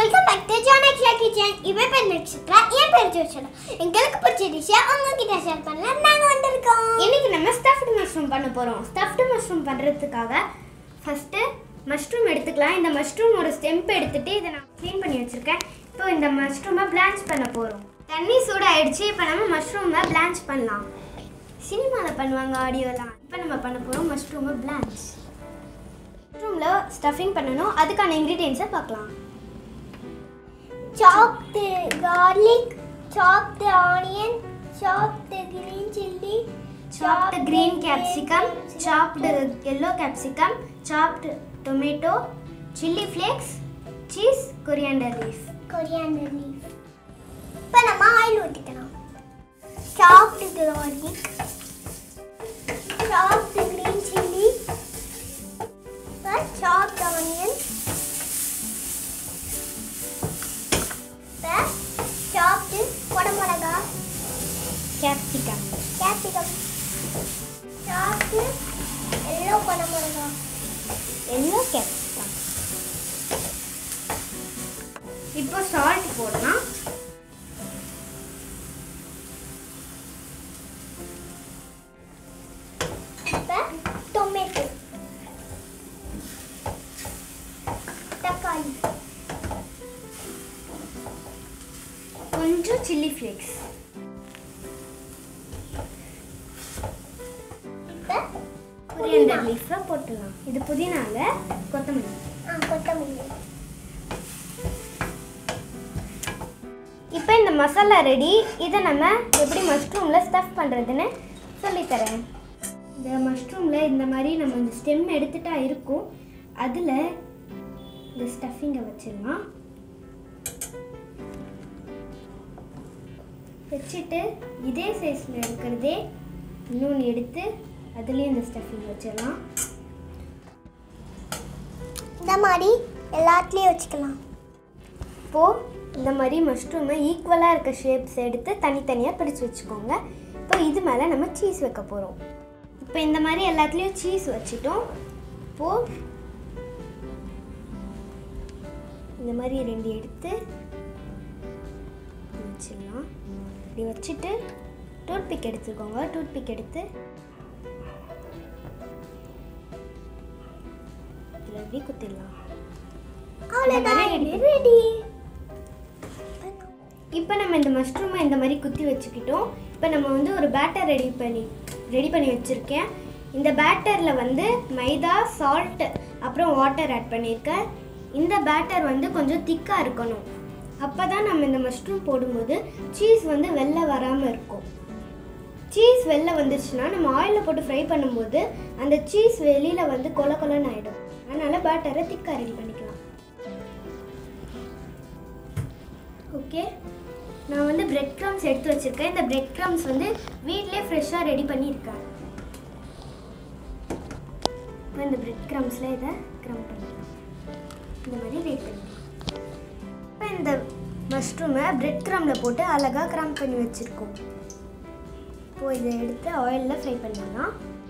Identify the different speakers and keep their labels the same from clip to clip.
Speaker 1: Welcome back to John extra kitchen இவன் பேர் நட்சத்திரா என் பேர் ஜோஷனா எங்களுக்கு பிடிச்ச டிஷ்ஷை உங்ககிட்ட ஷேர் பண்ணல நாங்கள் வந்திருக்கோம்
Speaker 2: இன்னைக்கு நம்ம ஸ்டஃப்டு மஷ்ரூம் பண்ண போகிறோம் ஸ்டஃப்டு மஷ்ரூம் பண்ணுறதுக்காக ஃபஸ்ட்டு மஷ்ரூம் எடுத்துக்கலாம் இந்த மஷ்ரூம் ஒரு ஸ்டெம்ப் எடுத்துட்டு இதை நான் க்ளீன் பண்ணி வச்சுருக்கேன் இப்போ இந்த மஷ்ரூமை பிளான்ச் பண்ண போகிறோம் தண்ணி சூடாயிடுச்சு இப்போ நம்ம மஷ்ரூமை பிளான்ச் பண்ணலாம் சினிமாவில் பண்ணுவாங்க ஆடியோலாம் இப்போ நம்ம பண்ண போகிறோம் மஷ்ரூமை பிளான்ச் மஷ்ரூமில் ஸ்டஃபிங் பண்ணணும் அதுக்கான இன்க்ரீடியன்ஸை பார்க்கலாம்
Speaker 1: chopped garlic, chopped onion, chopped green chili,
Speaker 2: chopped green capsicum, chopped yellow capsicum, chopped tomato, chili flakes, cheese, coriander leaf.
Speaker 1: coriander leaf. இப்போ நம்ம ஆயில் ஊற்றிக்கலாம் chopped garlic, chopped green chili, chopped onion, இப்போ chopped குடமிளகா
Speaker 2: Capsicum.
Speaker 1: capsicum, chopped yellow குடமிளகா
Speaker 2: Yellow capsicum. இப்போ salt போடலாம்
Speaker 1: இப்போ tomato தக்காளி
Speaker 2: கொஞ்சம் சில்லி ஃப்ளேக்ஸ்
Speaker 1: இப்போ
Speaker 2: கொரியண்டர் லீஃபை போட்டுடலாம் இது புதினால கொத்தமல்லி
Speaker 1: ஆ கொத்தமல்லி
Speaker 2: இப்போ இந்த மசாலா ரெடி இதை நம்ம எப்படி மஷ்ரூமில் ஸ்டஃப் பண்ணுறதுன்னு சொல்லித்தரேன் இந்த மஷ்ரூமில் இந்த மாதிரி நம்ம இந்த ஸ்டெம் எடுத்துட்டா இருக்கும் அதில் இந்த ஸ்டஃபிங்கை வச்சிடலாம் வச்சுட்டு இதே சைஸில் இருக்கிறதே இன்னொன்று எடுத்து அதுலேயும் இந்த ஸ்டஃபிங் வச்சிடலாம்
Speaker 1: இந்த மாதிரி எல்லாத்துலேயும் வச்சுக்கலாம்
Speaker 2: இப்போது இந்த மாதிரி மஷ்ரூமை ஈக்குவலாக இருக்க ஷேப்ஸ் எடுத்து தனித்தனியாக பிரித்து வச்சுக்கோங்க இப்போ இது மேலே நம்ம சீஸ் வைக்க போகிறோம் இப்போ இந்த மாதிரி எல்லாத்துலேயும் சீஸ் வச்சுட்டோம் இப்போது இந்த மாதிரி ரெண்டு எடுத்து வச்சிடலாம் இப்படி வச்சுட்டு டூத் பிக் எடுத்துக்கோங்க டூத் பிக் எடுத்து இதில் எப்படி குத்திடலாம்
Speaker 1: அவ்வளோதான் ரெடி
Speaker 2: இப்போ நம்ம இந்த மஷ்ரூமை இந்த மாதிரி குத்தி வச்சுக்கிட்டோம் இப்போ நம்ம வந்து ஒரு பேட்டர் ரெடி பண்ணி ரெடி பண்ணி வச்சுருக்கேன் இந்த பேட்டரில் வந்து மைதா சால்ட் அப்புறம் வாட்டர் ஆட் பண்ணியிருக்கேன் இந்த பேட்டர் வந்து கொஞ்சம் திக்காக இருக்கணும் அப்போ தான் நம்ம இந்த மஷ்ரூம் போடும்போது சீஸ் வந்து வெளில வராமல் இருக்கும் சீஸ் வெளில வந்துருச்சுன்னா நம்ம ஆயிலில் போட்டு ஃப்ரை பண்ணும்போது அந்த சீஸ் வெளியில் வந்து கொல கொலன்னு ஆகிடும் அதனால் பேட்டரை திக்காக ரெடி பண்ணிக்கலாம் ஓகே நான் வந்து பிரெட் க்ரம்ஸ் எடுத்து வச்சிருக்கேன் இந்த பிரெட் க்ரம்ஸ் வந்து வீட்டிலே ஃப்ரெஷ்ஷாக ரெடி பண்ணியிருக்கேன் இப்போ இந்த பிரெட் க்ரம்ஸில் இதை க்ரம் பண்ணிக்கலாம் இந்த மாதிரி ரெடி பண்ணிக்கலாம் இப்போ இந்த மஷ்ரூமை பிரெட் க்ரம்ல போட்டு அழகாக க்ரம் பண்ணி வச்சுருக்கோம் இப்போ இதை எடுத்து ஆயிலில் ஃப்ரை பண்ணிடலாம்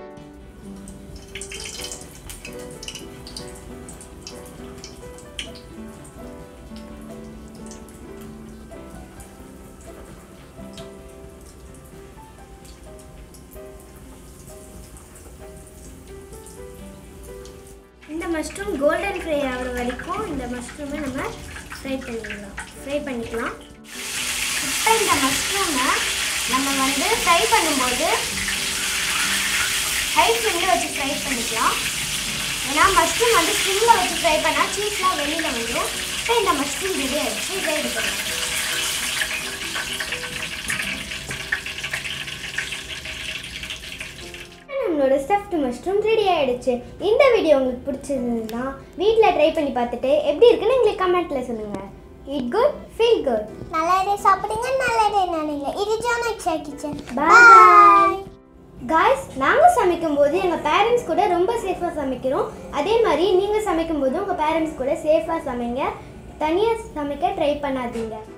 Speaker 2: இந்த மஷ்ரூம் கோல்டன் ஃப்ரை ஆகிற வரைக்கும் இந்த மஷ்ரூமை நம்ம ஃப்ரை பண்ணிடலாம் ஃப்ரை பண்ணிக்கலாம் இப்போ இந்த மஷ்ரூமை நம்ம வந்து ஃப்ரை பண்ணும்போது ஹை ஃப்ளேமில் வச்சு ஃப்ரை பண்ணிக்கலாம் ஏன்னா மஷ்ரூம் வந்து ஸ்டிம்மில் வச்சு ஃப்ரை பண்ணால் சீஸ்லாம் வெளியில் வந்துடும் இப்போ இந்த மஷ்ரூம் ரெடி ஆகிடுச்சு இதை எடுக்கணும் நம்மளோட ஸ்டஃப்டு மஷ்ரூம் ரெடி ஆயிடுச்சு இந்த வீடியோ உங்களுக்கு பிடிச்சிருந்ததுன்னா வீட்டில் ட்ரை பண்ணி பார்த்துட்டு எப்படி இருக்குன்னு எங்களுக்கு கமெண்ட்டில் சொல்லுங்கள் இட் குட் ஃபீல் குட்
Speaker 1: நல்லதே சாப்பிடுங்க நல்லதே நினைங்க இது John extra kitchen
Speaker 2: bye guys நாங்கள் சமைக்கும்போது எங்கள் பேரண்ட்ஸ் கூட ரொம்ப சேஃபாக சமைக்கிறோம் அதே மாதிரி நீங்கள் சமைக்கும்போது உங்கள் பேரண்ட்ஸ் கூட சேஃபாக சமைங்க தனியாக சமைக்க ட்ரை பண்ணாதீங்க